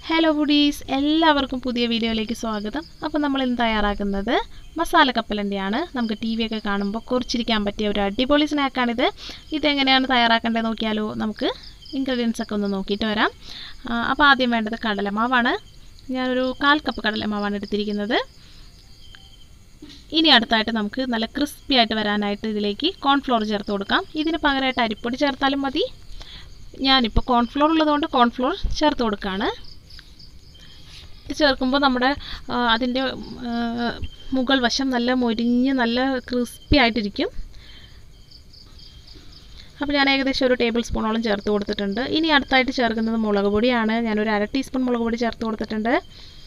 hello foodies എല്ലാവർക്കും പുതിയ വീഡിയോയിലേക്ക് സ്വാഗതം അപ്പോൾ നമ്മൾ ഇന്ന് തയ്യാറാക്കുന്നത് മസാല കപ്പലണ്ടിയാണ് നമുക്ക് ടി വി ഒക്കെ കാണുമ്പോൾ കുറിച്ചിരിക്കാൻ പറ്റിയ ഒരു അടിപൊളി സ്നാക്കാണിത് ഇതെങ്ങനെയാണ് തയ്യാറാക്കേണ്ടത് നോക്കിയാലോ നമുക്ക് ഇൻഗ്രീഡിയൻസ് ഒക്കെ ഒന്ന് നോക്കിയിട്ട് വരാം ആ, അപ്പോൾ ആദ്യം വേണ്ടത് കടലമാവാണ് ഞാനൊരു കാൽ കപ്പ് കടലമാവാണ് എടുത്തിരിക്കുന്നത് ഇനി അടുത്തായിട്ട് നമുക്ക് നല്ല ക്രിസ്പി ആയിട്ട് വരാനായിട്ട് ഇതിലേക്ക് കോൺഫ്ലോർ ചേർത്ത് കൊടുക്കാം ഇതിന് പകരമായിട്ട് അരിപ്പൊടി ചേർത്താലും മതി ഞാനിപ്പോൾ കോൺഫ്ലോർ ഉള്ളതുകൊണ്ട് കോൺഫ്ലോർ ചേർത്ത് കൊടുക്കുകയാണ് ഇത് ചേർക്കുമ്പോൾ നമ്മുടെ ആ, അതിൻ്റെ ആ, മുകൾ വശം നല്ല മൊരിഞ്ഞ് നല്ല ക്രിസ്പി ആയിട്ടിരിക്കും അപ്പോൾ ഞാൻ ഏകദേശം ഒരു ടേബിൾ സ്പൂണോളം ചേർത്ത് കൊടുത്തിട്ടുണ്ട് ഇനി അടുത്തായിട്ട് ചേർക്കുന്നത് മുളക് പൊടിയാണ് ഞാനൊരു അര ടീസ്പൂൺ മുളക് പൊടി ചേർത്ത് കൊടുത്തിട്ടുണ്ട്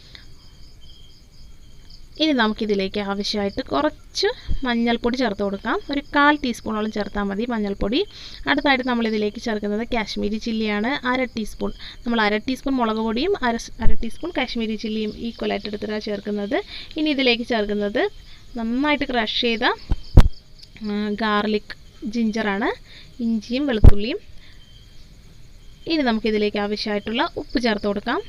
ഇനി നമുക്കിതിലേക്ക് ആവശ്യമായിട്ട് കുറച്ച് മഞ്ഞൾപ്പൊടി ചേർത്ത് കൊടുക്കാം ഒരു കാൽ ടീസ്പൂണോളം ചേർത്താൽ മതി മഞ്ഞൾപ്പൊടി അടുത്തായിട്ട് നമ്മളിതിലേക്ക് ചേർക്കുന്നത് കാശ്മീരി ചില്ലിയാണ് അര ടീസ്പൂൺ നമ്മൾ അര ടീസ്പൂൺ മുളക് പൊടിയും അര സ്- അര ടീസ്പൂൺ കാശ്മീരി ചില്ലിയും ഈക്വലായിട്ട് എടുത്തിട്ടാണ് ചേർക്കുന്നത് ഇനി ഇതിലേക്ക് ചേർക്കുന്നത് നന്നായിട്ട് ക്രഷ് ചെയ്ത ഗാർലിക് ജിഞ്ചറാണ് ഇഞ്ചിയും വെളുത്തുള്ളിയും ഇനി നമുക്കിതിലേക്ക് ആവശ്യമായിട്ടുള്ള ഉപ്പ് ചേർത്ത് കൊടുക്കാം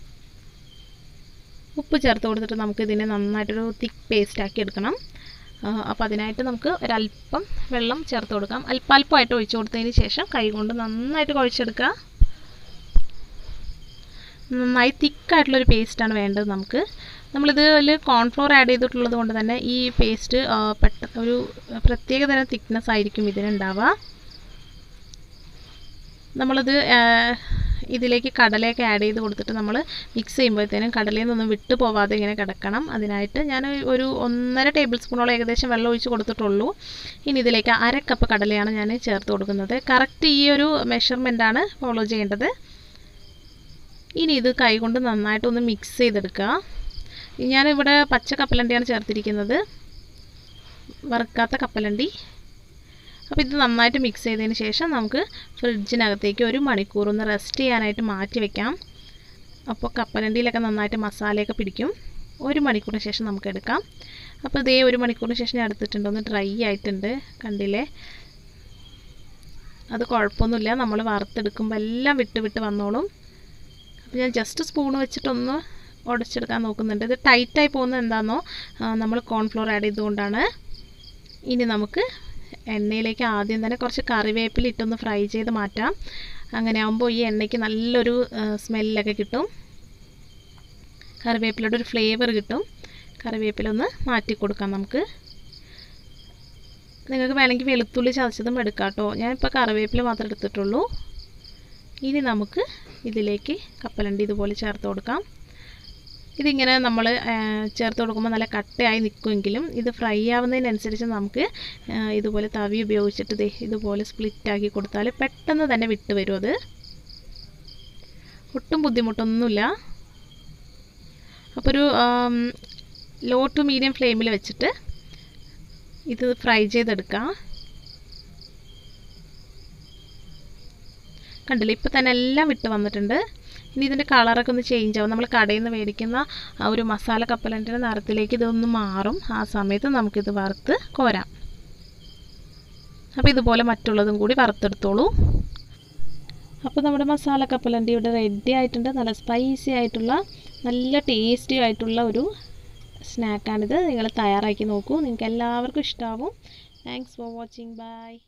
ഉപ്പ് ചേർത്ത് കൊടുത്തിട്ട് നമുക്ക് ഇതിനെ നന്നായിട്ടൊരു തിക്ക് പേസ്റ്റ് ആക്കി എടുക്കണം അപ്പോൾ അതിനായിട്ട് നമുക്ക് ഒരല്പം വെള്ളം ചേർത്ത് കൊടുക്കാം അല്പാൽപ്പമായിട്ട് ഒഴിച്ചു കൊടുത്തതിന് ശേഷം കൈകൊണ്ട് നന്നായിട്ട് കുഴച്ചെടുക്കുക നന്നായി തിക്കായിട്ടുള്ളൊരു പേസ്റ്റാണ് വേണ്ടത് നമുക്ക് നമ്മളിതിൽ കോൺഫ്ലോർ ആഡ് ചെയ്തിട്ടുള്ളത് കൊണ്ട് തന്നെ ഈ പേസ്റ്റ് പെട്ടെന്ന് ഒരു പ്രത്യേക തരം തിക്നെസ് ആയിരിക്കും ഇതിനുണ്ടാവുക നമ്മളിത് ആ, ഇതിലേക്ക് കടലയൊക്കെ ആഡ് ചെയ്ത് കൊടുത്തിട്ട് നമ്മൾ മിക്സ് ചെയ്യുമ്പോഴത്തേനും കടലയിൽ നിന്നൊന്നും വിട്ടു പോവാതെ ഇങ്ങനെ കിടക്കണം അതിനായിട്ട് ഞാൻ ഒരു ഒന്നര ടേബിൾ സ്പൂണോളം ഏകദേശം വെള്ളം ഒഴിച്ച് കൊടുത്തിട്ടുള്ളൂ ഇനി ഇതിലേക്ക് അര കപ്പ് കടലയാണ് ഞാൻ ചേർത്ത് കൊടുക്കുന്നത് കറക്റ്റ് ഈ ഒരു മെഷർമെൻറ്റാണ് ഫോളോ ചെയ്യേണ്ടത് ഇനി ഇത് കൈകൊണ്ട് നന്നായിട്ടൊന്ന് മിക്സ് ചെയ്തെടുക്കുക ഞാനിവിടെ പച്ച കപ്പലണ്ടിയാണ് ചേർത്തിരിക്കുന്നത് വറുക്കാത്ത കപ്പലണ്ടി അപ്പോൾ ഇത് നന്നായിട്ട് മിക്സ് ചെയ്തതിന് ശേഷം നമുക്ക് ഫ്രിഡ്ജിനകത്തേക്ക് ഒരു മണിക്കൂർ ഒന്ന് റെസ്റ്റ് ചെയ്യാനായിട്ട് മാറ്റി വെക്കാം അപ്പോൾ കപ്പലണ്ടിയിലൊക്കെ നന്നായിട്ട് മസാലയൊക്കെ പിടിക്കും ഒരു മണിക്കൂറിന് ശേഷം നമുക്ക് എടുക്കാം അപ്പോൾ ഇതേ ഒരു മണിക്കൂറിന് ശേഷം ഞാൻ എടുത്തിട്ടുണ്ട് ഒന്ന് ഡ്രൈ ആയിട്ടുണ്ട് കണ്ടില്ലേ അത് കുഴപ്പമൊന്നുമില്ല നമ്മൾ വറുത്തെടുക്കുമ്പോൾ എല്ലാം വിട്ട് വിട്ട് വന്നോളും അപ്പോൾ ഞാൻ ജസ്റ്റ് സ്പൂൺ വെച്ചിട്ടൊന്ന് ഉടച്ചെടുക്കാൻ നോക്കുന്നുണ്ട് ഇത് ടൈറ്റായി പോകുന്നത് എന്താണെന്നോ നമ്മൾ കോൺഫ്ലോർ ആഡ് ചെയ്തുകൊണ്ടാണ് ഇനി നമുക്ക് എണ്ണയിലേക്ക് ആദ്യം തന്നെ കുറച്ച് കറിവേപ്പില ഇട്ടൊന്ന് ഫ്രൈ ചെയ്ത് മാറ്റാം അങ്ങനെ ആകുമ്പോൾ ഈ എണ്ണയ്ക്ക് നല്ലൊരു സ്മെല്ലൊക്കെ കിട്ടും കറിവേപ്പിലയുടെ ഒരു ഫ്ലേവർ കിട്ടും കറിവേപ്പില ഒന്ന് മാറ്റി കൊടുക്കാം നമുക്ക് നിങ്ങൾക്ക് വേണമെങ്കിൽ വെളുത്തുള്ളി ചതച്ചതും എടുക്കാം കേട്ടോ ഞാനിപ്പോൾ കറിവേപ്പില മാത്രമേ എടുത്തിട്ടുള്ളൂ ഇനി നമുക്ക് ഇതിലേക്ക് കപ്പലണ്ടി ഇതുപോലെ ചേർത്ത് കൊടുക്കാം ഇതിങ്ങനെ നമ്മൾ ചേർത്ത് കൊടുക്കുമ്പോൾ നല്ല കട്ടയായി നിൽക്കുമെങ്കിലും ഇത് ഫ്രൈ ആവുന്നതിനനുസരിച്ച് നമുക്ക് ആ, ഇതുപോലെ തവി ഉപയോഗിച്ചിട്ട് ദേ ഇതുപോലെ സ്പ്ലിറ്റ് ആക്കി കൊടുത്താൽ പെട്ടെന്ന് തന്നെ വിട്ട് വരും അത് ഒട്ടും ബുദ്ധിമുട്ടൊന്നുമില്ല അപ്പോൾ ഒരു ലോ ടു മീഡിയം ഫ്ലെയിമിൽ വെച്ചിട്ട് ഇത് ഫ്രൈ ചെയ്തെടുക്കാം കണ്ടില്ലേ ഇപ്പോൾ തന്നെ എല്ലാം വിട്ട് വന്നിട്ടുണ്ട് ഇനി ഇതിൻ്റെ കളറൊക്കെ ഒന്ന് ചേഞ്ച് ആവും നമ്മൾ കടയിൽ നിന്ന് മേടിക്കുന്ന ആ ഒരു മസാല കപ്പലണ്ടിൻ്റെ നിറത്തിലേക്ക് ഇതൊന്ന് മാറും ആ സമയത്ത് നമുക്കിത് വറുത്ത് കോരാം അപ്പോൾ ഇതുപോലെ മറ്റുള്ളതും കൂടി വറുത്തെടുത്തോളൂ അപ്പോൾ നമ്മുടെ മസാല കപ്പലണ്ടി ഇവിടെ റെഡി ആയിട്ടുണ്ട് നല്ല സ്പൈസി ആയിട്ടുള്ള നല്ല ടേസ്റ്റി ആയിട്ടുള്ള ഒരു സ്നാക്കാണിത് നിങ്ങൾ തയ്യാറാക്കി നോക്കൂ നിങ്ങൾക്ക് എല്ലാവർക്കും ഇഷ്ടമാവും താങ്ക്സ് ഫോർ വാച്ചിങ് ബൈ